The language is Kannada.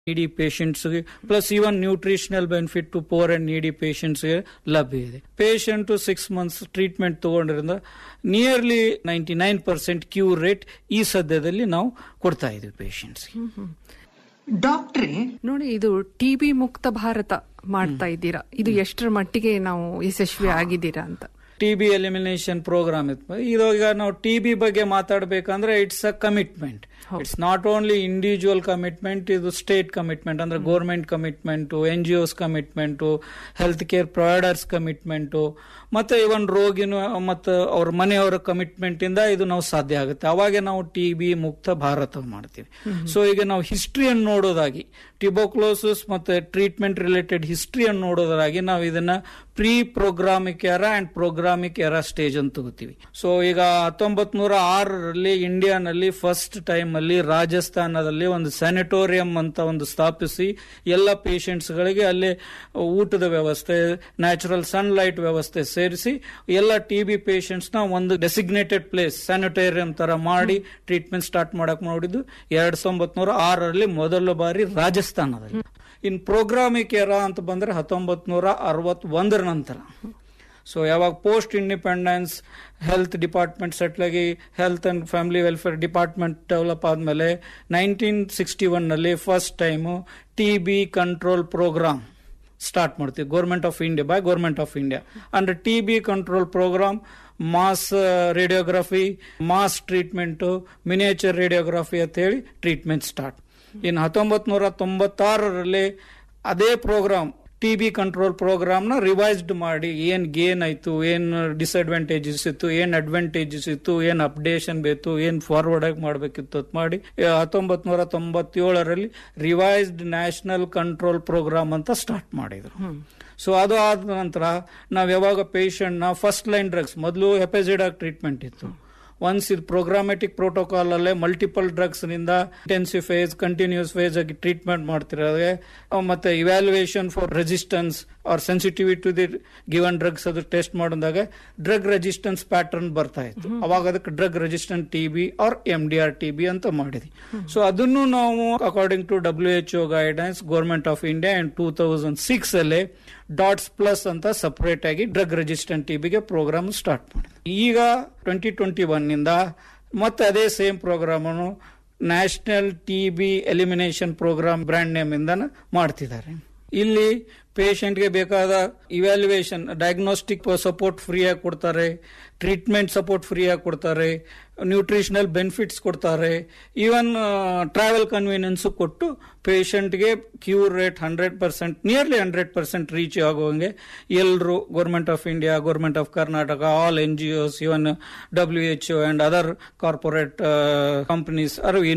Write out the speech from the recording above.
ನೀಡಿ ಪೇಷಂಟ್ಸ್ಗೆ plus even nutritional benefit to poor and needy ಪೇಷಂಟ್ಸ್ಗೆ ಲಭ್ಯ ಇದೆ ಪೇಷಂಟ್ ಸಿಕ್ಸ್ ಮಂತ್ಸ್ ಟ್ರೀಟ್ಮೆಂಟ್ ತಗೊಂಡ್ರಿಂದ nearly ninety nine percent cure rate ಈ ಸದ್ಯದಲ್ಲಿ ನಾವು ಕೊಡ್ತಾ ಇದೀವಿ ಪೇಷಂಟ್ಸ್ಗೆ ಡಾಕ್ಟ್ರೇ ನೋಡಿ ಇದು ಟಿಬಿ ಮುಕ್ತ ಭಾರತ ಮಾಡ್ತಾ ಇದ್ದೀರಾ ಇದು ಎಷ್ಟರ ಮಟ್ಟಿಗೆ ನಾವು ಯಶಸ್ವಿ ಆಗಿದ್ದೀರಾ ಅಂತ ಟಿ ಬಿ ಎಲಿಮಿನೇಷನ್ ಪ್ರೋಗ್ರಾಮ್ ಇತ್ತು ಇದು ಈಗ ನಾವು ಟಿ ಬಿ ಬಗ್ಗೆ ಮಾತಾಡಬೇಕಂದ್ರೆ it's a commitment it's not only individual commitment ಇದು ಸ್ಟೇಟ್ ಕಮಿಟ್ಮೆಂಟ್ ಅಂದ್ರೆ government commitment N G Os commitment health care providers commitment ಮತ್ತೆ ಇವನ್ ರೋಗಿನ ಮತ್ತು ಅವ್ರ ಮನೆಯವರ ಕಮಿಟ್ಮೆಂಟ್ ಇಂದ ಇದು ನಾವು ಸಾಧ್ಯ ಆಗುತ್ತೆ ಅವಾಗೆ ನಾವು ಟಿ ಬಿ ಮುಕ್ತ ಭಾರತ ಮಾಡ್ತೀವಿ ಸೊ ಈಗ ನಾವು ಹಿಸ್ಟ್ರಿಯನ್ನು ನೋಡೋದಾಗಿ ಟಿಬೋಕ್ಲೋಸಿಸ್ ಮತ್ತೆ ಟ್ರೀಟ್ಮೆಂಟ್ ರಿಲೇಟೆಡ್ ಹಿಸ್ಟ್ರಿಯನ್ನು ನೋಡೋದಾಗಿ ನಾವು ಇದನ್ನ ಪ್ರೀ ಪ್ರೋಗ್ರಾಮಿಕ್ ಎರ ಅಂಡ್ ಪ್ರೋಗ್ರಾಮಿಕ್ ಎರ ಸ್ಟೇಜ್ ಅಂತ ತಗೋತೀವಿ ಸೊ ಈಗ ಹತ್ತೊಂಬತ್ ನೂರ ಆರರಲ್ಲಿ ಇಂಡಿಯಾನಲ್ಲಿ ಫಸ್ಟ್ ಟೈಮ್ ಅಲ್ಲಿ ರಾಜಸ್ಥಾನದಲ್ಲಿ ಒಂದು ಸ್ಯಾನಿಟೋರಿಯಂ ಅಂತ ಒಂದು ಸ್ಥಾಪಿಸಿ ಎಲ್ಲ ಪೇಷಂಟ್ಸ್ ಗಳಿಗೆ ಅಲ್ಲಿ ಊಟದ ವ್ಯವಸ್ಥೆ ನ್ಯಾಚುರಲ್ ಸನ್ಲೈಟ್ ವ್ಯವಸ್ಥೆ ಸೇರಿಸಿ ಎಲ್ಲ ಟಿ ಬಿ ಪೇಷಂಟ್ಸ್ ನ ಒಂದು ಡೆಸಿಗ್ನೇಟೆಡ್ ಪ್ಲೇಸ್ ಸ್ಯಾನಿಟೋರಿಯಂ ತರ ಮಾಡಿ ಟ್ರೀಟ್ಮೆಂಟ್ ಸ್ಟಾರ್ಟ್ ಮಾಡಕ್ ನೋಡಿದ್ದು ಎರಡ್ ಸಾವಿರದ ನೂರ ಆರರಲ್ಲಿ ಮೊದಲ ಬಾರಿ ರಾಜಸ್ಥಾನದಲ್ಲಿ ಇನ್ ಪ್ರೋಗ್ರಾಮಿಕ್ ಎರ ಅಂತ ಬಂದ್ರೆ ಹತ್ತೊಂಬತ್ ನೂರ ಅರವತ್ತೊಂದರ ನಂತರ ಸೊ ಯಾವಾಗ post independence health department settle ಆಗಿ health and family welfare department develop ಆದ್ಮೇಲೆ ನೈನ್ಟೀನ್ ಸಿಕ್ಸ್ಟಿ ಒನ್ ನಲ್ಲಿ first time T B control program start ಮಾಡ್ತೀವಿ government of India by government of India ಅಂದ್ರೆ T B control program mass radiography mass treatment miniature radiography ಅಂತ ಹೇಳಿ ಟ್ರೀಟ್ಮೆಂಟ್ ಸ್ಟಾರ್ಟ್ ಇನ್ನು ಹತ್ತೊಂಬತ್ ನೂರ ತೊಂಬತ್ತಾರರಲ್ಲಿ ಅದೇ program T B control program ನ ರಿವೈಸ್ಡ್ ಮಾಡಿ ಏನ್ ಗೇನ್ ಆಯ್ತು ಏನ್ ಡಿಸ್ಅಡ್ವಾಂಟೇಜಸ್ ಇತ್ತು ಏನ್ ಅಡ್ವಾಂಟೇಜಸ್ ಇತ್ತು ಏನ್ ಅಪ್ಡೇಷನ್ ಬೇಕು ಏನ್ ಫಾರ್ವರ್ಡ್ ಆಗಿ ಮಾಡಬೇಕಿತ್ತು ಅಂತ ಮಾಡಿ ಹತ್ತೊಂಬತ್ ನೂರ ತೊಂಬತ್ತೇಳರಲ್ಲಿ ರಿವೈಸ್ಡ್ ನ್ಯಾಷನಲ್ ಕಂಟ್ರೋಲ್ ಪ್ರೋಗ್ರಾಮ್ ಅಂತ ಸ್ಟಾರ್ಟ್ ಮಾಡಿದ್ರು ಸೊ ಅದು ಆದ ನಂತರ ನಾವ್ ಯಾವಾಗ ಪೇಷಂಟ್ ನ ಫಸ್ಟ್ ಲೈನ್ ಡ್ರಗ್ಸ್ ಮೊದಲು ಹೆಪೆಸಿಡಾಗ್ ಟ್ರೀಟ್ಮೆಂಟ್ ಇತ್ತು ಒನ್ಸ್ ಇದು ಪ್ರೋಗ್ರಾಮೆಟಿಕ್ ಪ್ರೋಟೋಕಾಲ್ ಅಲ್ಲೇ ಮಲ್ಟಿಪಲ್ ಡ್ರಗ್ಸ್ ನಿಂದ ಇಂಟೆನ್ಸಿವ್ ಫೇಸ್ ಕಂಟಿನ್ಯೂಸ್ ಫೇಸ್ ಆಗಿ ಟ್ರೀಟ್ಮೆಂಟ್ ಮಾಡ್ತಿರೋದೇ ಮತ್ತೆ evaluation for resistance or sensitivity to the given drugs ಅದು ಟೆಸ್ಟ್ ಮಾಡಿದಾಗ ಡ್ರಗ್ ರೆಸಿಸ್ಟೆನ್ಸ್ ಪ್ಯಾಟರ್ನ್ ಬರ್ತಾ ಇತ್ತು ಅವಾಗ ಅದಕ್ಕೆ drug resistant T B R M D R T B ಅಂತ ಮಾಡಿದ್ವಿ ಸೊ ಅದನ್ನು ನಾವು according to W H O guidance government of India and two thousand six ಅಲ್ಲಿ ಡಾಟ್ಸ್ ಪ್ಲಸ್ ಅಂತ ಸಪರೇಟ್ ಆಗಿ ಡ್ರಗ್ ರೆಸಿಸ್ಟೆಂಟ್ ಟಿಬಿಗೆ ಪ್ರೋಗ್ರಾಮ್ ಸ್ಟಾರ್ಟ್ ಮಾಡಿದೆ ಈಗ ಟ್ವೆಂಟಿ ಟ್ವೆಂಟಿ ಒನ್ ನಿಂದ ಮತ್ತೆ ಅದೇ ಸೇಮ್ ಪ್ರೋಗ್ರಾಮ್ ಅನ್ನು national T B elimination program brand name ಇಂದ ಮಾಡ್ತಿದ್ದಾರೆ ಇಲ್ಲಿ ಪೇಷಂಟ್ಗೆ ಬೇಕಾದ ಇವ್ಯಾಲ್ಯೂಯೇಷನ್ ಡಯಾಗ್ನೋಸ್ಟಿಕ್ ಸಪೋರ್ಟ್ ಫ್ರೀ ಆಗಿ ಕೊಡ್ತಾರೆ ಟ್ರೀಟ್ಮೆಂಟ್ ಸಪೋರ್ಟ್ ಫ್ರೀ ಆಗಿ ಕೊಡ್ತಾರೆ ನ್ಯೂಟ್ರಿಷನಲ್ ಬೆನಿಫಿಟ್ಸ್ ಕೊಡ್ತಾರೆ ಈವನ್ ಟ್ರಾವೆಲ್ ಕನ್ವೀನಿಯನ್ಸ್ ಕೊಟ್ಟು ಪೇಷಂಟ್ಗೆ cure rate hundred percent nearly hundred percent reach ಆಗುವಂಗೆ ಎಲ್ಲರೂ government of India government of Karnataka all N G Os even W H O and other corporate companies R